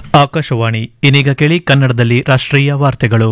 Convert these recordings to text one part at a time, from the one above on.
ಆಕಾಶವಾಣಿ ಇನ್ನೀಗ ಕೇಳಿ ಕನ್ನಡದಲ್ಲಿ ರಾಷ್ಟ್ರೀಯ ವಾರ್ತೆಗಳು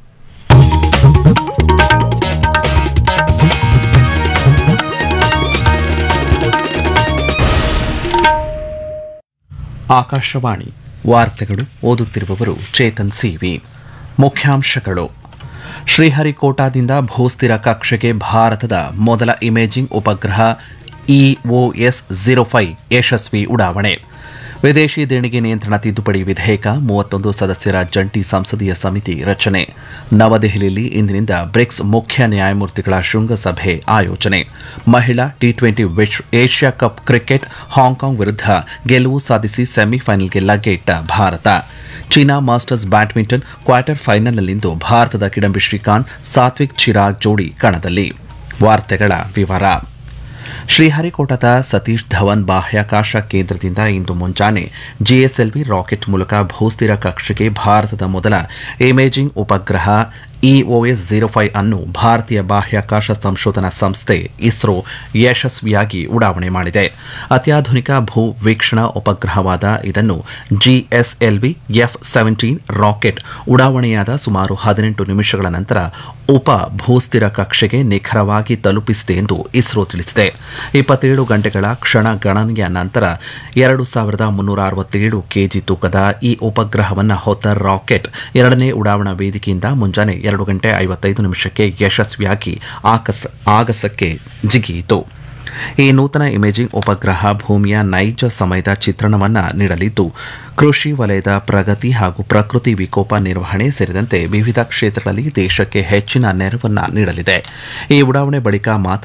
ಆಕಾಶವಾಣಿ ವಾರ್ತೆಗಳು ಓದುತ್ತಿರುವವರು ಚೇತನ್ ಸಿವಿ ಮುಖ್ಯಾಂಶಗಳು ಶ್ರೀಹರಿಕೋಟಾದಿಂದ ಭೂಸ್ಥಿರ ಕಕ್ಷೆಗೆ ಭಾರತದ ಮೊದಲ ಇಮೇಜಿಂಗ್ ಉಪಗ್ರಹ ಇಒಎಸ್ ಝೀರೋ ಫೈವ್ ಯಶಸ್ವಿ ಉಡಾವಣೆ ವಿದೇಶಿ ದೇಣಿಗೆ ನಿಯಂತ್ರಣ ತಿದ್ದುಪಡಿ ವಿಧೇಯಕ ಮೂವತ್ತೊಂದು ಸದಸ್ಯರ ಜಂಟಿ ಸಂಸದೀಯ ಸಮಿತಿ ರಚನೆ ನವದೆಹಲಿಯಲ್ಲಿ ಇಂದಿನಿಂದ ಬ್ರಿಕ್ಸ್ ಮುಖ್ಯ ನ್ಯಾಯಮೂರ್ತಿಗಳ ಶೃಂಗಸಭೆ ಆಯೋಜನೆ ಮಹಿಳಾ T twenty Asia cup cricket Hong Kong ವಿರುದ್ಧ ಗೆಲುವು ಸಾಧಿಸಿ ಸೆಮಿಫೈನಲ್ಗೆ ಲಗ್ಗೆಯಿಟ್ಟ ಭಾರತ ಚೀನಾ ಮಾಸ್ಟರ್ಸ್ ಬ್ಯಾಡ್ಮಿಂಟನ್ ಕ್ವಾರ್ಟರ್ ಫೈನಲ್ನಲ್ಲಿಂದು ಭಾರತದ ಕಿಡಂಬಿ ಶ್ರೀಕಾಂತ್ ಸಾತ್ವಿಕ್ ಚಿರಾಗ್ ಜೋಡಿ ಕಣದಲ್ಲಿ ವಾರ್ತೆಗಳ ವಿವರ ಶ್ರೀಹರಿಕೋಟದ ಸತೀಶ್ ಧವನ್ ಬಾಹ್ಯಾಕಾಶ ಕೇಂದ್ರದಿಂದ ಇಂದು ಮುಂಜಾನೆ ಜಿಎಸ್ಎಲ್ವಿ ರಾಕೆಟ್ ಮೂಲಕ ಭೂಸ್ಥಿರ ಕಕ್ಷೆಗೆ ಭಾರತದ ಮೊದಲ ಇಮೇಜಿಂಗ್ ಉಪಗ್ರಹ ಇಒಎಸ್ ಝೀರೋ ಫೈವ್ ಅನ್ನು ಭಾರತೀಯ ಬಾಹ್ಯಾಕಾಶ ಸಂಶೋಧನಾ ಸಂಸ್ಥೆ ಇಸ್ರೋ ಯಶಸ್ವಿಯಾಗಿ ಉಡಾವಣೆ ಮಾಡಿದೆ ಅತ್ಯಾಧುನಿಕ ಭೂ ವೀಕ್ಷಣಾ ಉಪಗ್ರಹವಾದ ಇದನ್ನು ಜಿಎಸ್ಎಲ್ವಿ ಎಫ್ ಸೆವೆಂಟೀನ್ ರಾಕೆಟ್ ಉಡಾವಣೆಯಾದ ಸುಮಾರು ಹದಿನೆಂಟು ನಿಮಿಷಗಳ ನಂತರ ಉಪ ಭೂಸ್ಥಿರ ಕಕ್ಷೆಗೆ ನಿಖರವಾಗಿ ತಲುಪಿಸಿದೆ ಎಂದು ಇಸ್ರೋ ತಿಳಿಸಿದೆ ಇಪ್ಪತ್ತೇಳು ಗಂಟೆಗಳ ಕ್ಷಣ ಗಣನೆಯ ನಂತರ ಎರಡು ಸಾವಿರದ ಮುನ್ನೂರ ಅರವತ್ತೇಳು ಕೆಜಿ ತೂಕದ ಈ ಉಪಗ್ರಹವನ್ನು ಹೊತ್ತ ರಾಕೆಟ್ ಎರಡನೇ ಉಡಾವಣಾ ವೇದಿಕೆಯಿಂದ ಮುಂಜಾನೆ ಎರಡು ಗಂಟೆ ಐವತ್ತೈದು ನಿಮಿಷಕ್ಕೆ ಯಶಸ್ವಿಯಾಗಿ ಆಕಸ್ ಆಗಸಕ್ಕೆ ಜಿಗಿಯಿತು ಈ ನೂತನ ಇಮೇಜಿಂಗ್ ಉಪಗ್ರಹ ಭೂಮಿಯ ನೈಜ ಸಮಯದ ಚಿತ್ರಣವನ್ನು ನೀಡಲಿದ್ದು ಕೃಷಿ ವಲಯದ ಪ್ರಗತಿ ಹಾಗೂ ಪ್ರಕೃತಿ ವಿಕೋಪ ನಿರ್ವಹಣೆ ಸೇರಿದಂತೆ ವಿವಿಧ ಕ್ಷೇತ್ರಗಳಲ್ಲಿ ದೇಶಕ್ಕೆ ಹೆಚ್ಚಿನ ನೆರವನ್ನ ನೀಡಲಿದೆ ಈ ಉಡಾವಣೆ ಬಳಿಕ ಮಾತ್ರ